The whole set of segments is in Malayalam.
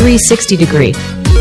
360 degree.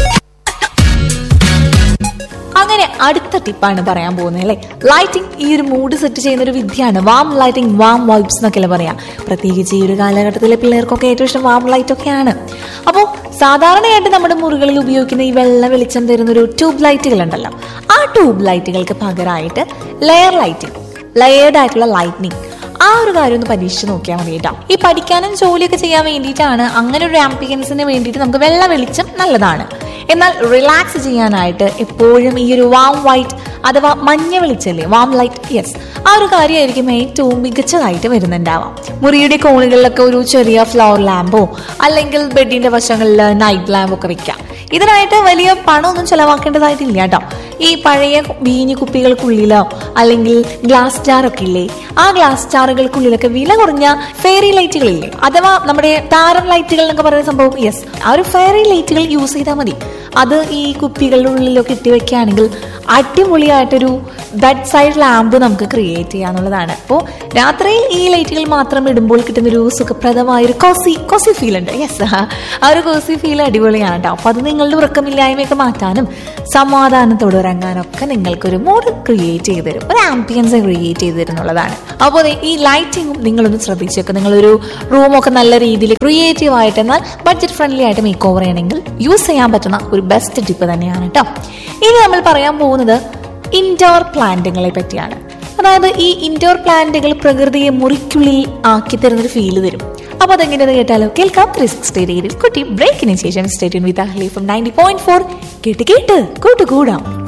അങ്ങനെ അടുത്ത ടിപ്പാണ് പറയാൻ പോകുന്നത് അല്ലേ ലൈറ്റിംഗ് ഈ ഒരു മൂഡ് സെറ്റ് ചെയ്യുന്ന ഒരു വിദ്യയാണ് വാം ലൈറ്റിംഗ് വാം വൈബ്സ് എന്നൊക്കെ പറയാം പ്രത്യേകിച്ച് ഈ ഒരു കാലഘട്ടത്തിലെ പിള്ളേർക്കൊക്കെ ഏറ്റവും ഇഷ്ടം വാം ലൈറ്റ് ഒക്കെയാണ് അപ്പോൾ സാധാരണയായിട്ട് നമ്മുടെ മുറികളിൽ ഉപയോഗിക്കുന്ന ഈ വെള്ള വെളിച്ചം തരുന്ന ഒരു ട്യൂബ് ലൈറ്റുകൾ ഉണ്ടല്ലോ ആ ട്യൂബ് ലൈറ്റുകൾക്ക് പകരമായിട്ട് ലെയർ ലൈറ്റിംഗ് ലെയേർഡ് ആയിട്ടുള്ള ലൈറ്റ്നിങ് ആ ഒരു കാര്യം ഒന്ന് പരീക്ഷിച്ച് നോക്കിയാൽ മതി കേട്ടോ ഈ പഠിക്കാനും ജോലിയൊക്കെ ചെയ്യാൻ വേണ്ടിയിട്ടാണ് അങ്ങനെ ഒരു ആംബിയൻസിന് വേണ്ടിയിട്ട് നമുക്ക് വെള്ള വെളിച്ചം നല്ലതാണ് എന്നാൽ റിലാക്സ് ചെയ്യാനായിട്ട് എപ്പോഴും ഈ ഒരു വാം വൈറ്റ് അഥവാ മഞ്ഞ വെളിച്ചല്ലേ വാം ലൈറ്റ് യെസ് ആ ഒരു കാര്യമായിരിക്കും ഏറ്റവും മികച്ചതായിട്ട് വരുന്നുണ്ടാവാം മുറിയുടെ കോണുകളിലൊക്കെ ഒരു ചെറിയ ഫ്ലവർ ലാമ്പോ അല്ലെങ്കിൽ ബെഡിന്റെ വശങ്ങളിൽ നൈറ്റ് ലാമ്പ് ഒക്കെ വെക്കാം ഇതിനായിട്ട് വലിയ പണമൊന്നും ചെലവാക്കേണ്ടതായിട്ടില്ല കേട്ടോ ഈ പഴയ വീഞ്ഞു കുപ്പികൾക്കുള്ളിലോ അല്ലെങ്കിൽ ഗ്ലാസ് ജാറൊക്കെ ഇല്ലേ ആ ഗ്ലാസ് ജാറുകൾക്കുള്ളിലൊക്കെ വില കുറഞ്ഞ ഫെയറി ലൈറ്റുകളില്ലേ അഥവാ നമ്മുടെ താരം ലൈറ്റുകൾ എന്നൊക്കെ പറയുന്ന സംഭവം യെസ് ആ ഒരു ഫെയറി ലൈറ്റുകൾ യൂസ് ചെയ്താൽ മതി അത് ഈ കുപ്പികളുടെ ഉള്ളിലൊക്കെ ഇട്ട് വെക്കുകയാണെങ്കിൽ അടിപൊളിയായിട്ടൊരു ബെഡ് സൈഡ് ലാമ്പ് നമുക്ക് ക്രിയേറ്റ് ചെയ്യാന്നുള്ളതാണ് അപ്പോൾ രാത്രിയിൽ ഈ ലൈറ്റുകൾ മാത്രം ഇടുമ്പോൾ കിട്ടുന്നൊരു സുഖപ്രദമായ ഒരു കോസി കോസി ഫീൽ ഉണ്ട് യെസ് ആ ഒരു കോസി ഫീൽ അടിപൊളിയാണ് കേട്ടോ അപ്പോൾ അത് നിങ്ങളുടെ ഉറക്കമില്ലായ്മയൊക്കെ മാറ്റാനും സമാധാനത്തോടെ ഉറങ്ങാനും ഒക്കെ നിങ്ങൾക്കൊരു മൂഡ് ക്രിയേറ്റ് ചെയ്ത് തരും ഒരു ആംബിയൻസ് ക്രിയേറ്റ് ചെയ്ത് തരും എന്നുള്ളതാണ് അപ്പോൾ ദേ ഈ ലൈറ്റിങ്ങും നിങ്ങളൊന്ന് ശ്രദ്ധിച്ചേക്കും നിങ്ങളൊരു റൂമൊക്കെ നല്ല രീതിയിൽ ക്രിയേറ്റീവ് ആയിട്ട് എന്നാൽ ബഡ്ജറ്റ് ഫ്രണ്ട്ലി ആയിട്ട് മേക്ക് ഓവർ ചെയ്യണമെങ്കിൽ യൂസ് ചെയ്യാൻ പറ്റുന്ന ഒരു ബെസ്റ്റ് ടിപ്പ് തന്നെയാണ് കേട്ടോ ഇനി നമ്മൾ പറയാൻ പോകുന്നത് ഇൻഡോർ പ്ലാന്റുകളെ പറ്റിയാണ് അതായത് ഈ ഇൻഡോർ പ്ലാന്റുകൾ പ്രകൃതിയെ മുറിക്കുള്ളിൽ ആക്കി തരുന്നൊരു ഫീല് തരും അപ്പൊ അതെങ്ങനെയെന്ന് കേട്ടാലോ കേൾക്കാം ത്രീ സിക്സ്റ്റി ഡിഗ്രിയിൽ കുട്ടി ബ്രേക്കിന് ശേഷം state with Ahli from ninety point four കേട്ട് കേട്ട് കൂട്ടുകൂടാം